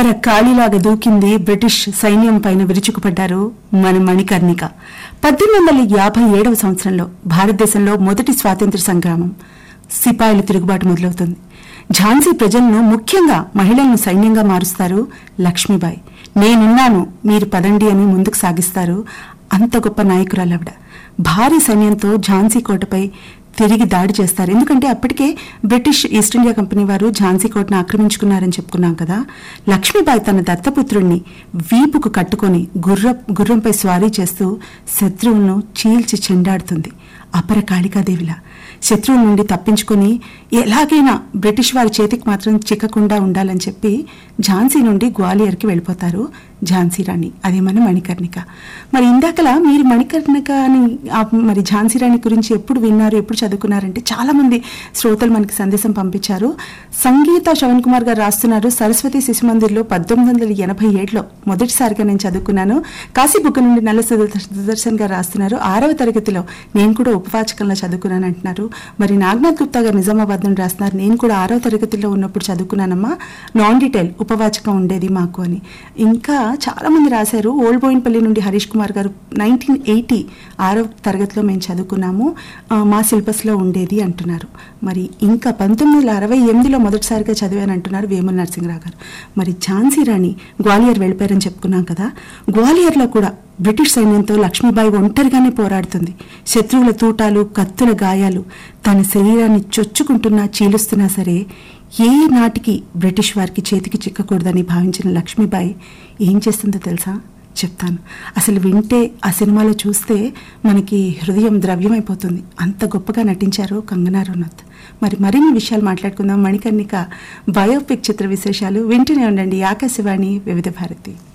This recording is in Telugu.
అపర కాళీలాగా దూకింది బ్రిటిష్ సైన్యం పైన విరుచుకుపడ్డారు మన మణికర్ణిక పద్దెనిమిది వందల యాభై ఏడవ సంవత్సరంలో భారతదేశంలో మొదటి స్వాతంత్ర సంగ్రామం సిపాయిల తిరుగుబాటు మొదలవుతుంది ఝాన్సీ ప్రజలను ముఖ్యంగా మహిళలను సైన్యంగా మారుస్తారు లక్ష్మీబాయి నేనున్నాను మీరు పదండి అని ముందుకు సాగిస్తారు అంత గొప్ప నాయకురాలవిడ భారీ సైన్యంతో ఝాన్సీ కోటపై తిరిగి దాడి చేస్తారు ఎందుకంటే అప్పటికే బ్రిటిష్ ఈస్ట్ ఇండియా కంపెనీ వారు ఝాన్సీ కోటను ఆక్రమించుకున్నారని చెప్పుకున్నాం కదా లక్ష్మీబాయి తన దత్తపుత్రుణ్ణి వీపుకు కట్టుకొని గుర్ర గుర్రంపై స్వారీ చేస్తూ శత్రువులను చీల్చి చెండాడుతుంది అపర కాళికాదేవిలా శత్రువుల నుండి తప్పించుకొని ఎలాగైనా బ్రిటిష్ వారి చేతికి మాత్రం చిక్కకుండా ఉండాలని చెప్పి ఝాన్సీ నుండి గ్వాలియర్కి వెళ్ళిపోతారు ఝాన్సీ రాణి అదే మన మణికర్ణిక మరి ఇందాకలా మీరు మణికర్ణిక అని ఆ మరి ఝాన్సీ రాణి గురించి ఎప్పుడు విన్నారు ఎప్పుడు చదువుకున్నారంటే చాలా మంది శ్రోతలు మనకి సందేశం పంపించారు సంగీత శ్రవణ్ కుమార్ గారు రాస్తున్నారు సరస్వతి శిశు మందిర్లో పద్దెనిమిది వందల ఎనభై ఏడులో మొదటిసారిగా నేను చదువుకున్నాను కాశీబుక్క నుండి నల్ల సుదర్- సుదర్శన్ గారు రాస్తున్నారు ఆరవ తరగతిలో నేను కూడా ఉపవాచకంలో చదువుకున్నాను అంటున్నారు మరి నాగనాథ్ గుప్తా గారు నిజామాబాద్ నుండి రాస్తున్నారు నేను కూడా ఆరవ తరగతిలో ఉన్నప్పుడు చదువుకున్నానమ్మా నాన్ డీటెయిల్ ఉపవాచకం ఉండేది మాకు అని ఇంకా చాలా మంది రాశారు ఓల్డ్ బోయిన్పల్లి నుండి హరీష్ కుమార్ గారు నైన్టీన్ ఎయిటీ ఆరవ తరగతిలో మేము చదువుకున్నాము ఆ, మా సిలబస్లో ఉండేది అంటున్నారు మరి ఇంకా పంతొమ్మిది వందల అరవై ఎనిమిదిలో మొదటిసారిగా చదివాను అంటున్నారు వేముల నరసింహరావు గారు మరి ఝాన్సీ రాణి గ్వాలియర్ వెళ్ళిపోయారని చెప్పుకున్నాం కదా గ్వాలియర్లో కూడా బ్రిటిష్ సైన్యంతో లక్ష్మీబాయి ఒంటరిగానే పోరాడుతుంది శత్రువుల తూటాలు కత్తుల గాయాలు తన శరీరాన్ని చొచ్చుకుంటున్నా చీలుస్తున్నా సరే ఏ నాటికి బ్రిటిష్ వారికి చేతికి చిక్కకూడదని భావించిన లక్ష్మీబాయి ఏం చేస్తుందో తెలుసా చెప్తాను అసలు వింటే ఆ సినిమాలో చూస్తే మనకి హృదయం ద్రవ్యమైపోతుంది అంత గొప్పగా నటించారు కంగనా రనౌత్ మరి మరిన్ని విషయాలు మాట్లాడుకుందాం మణికర్ణిక బయోపిక్ చిత్ర విశేషాలు వింటూనే ఉండండి ఆకాశవాణి వివిధ భారతి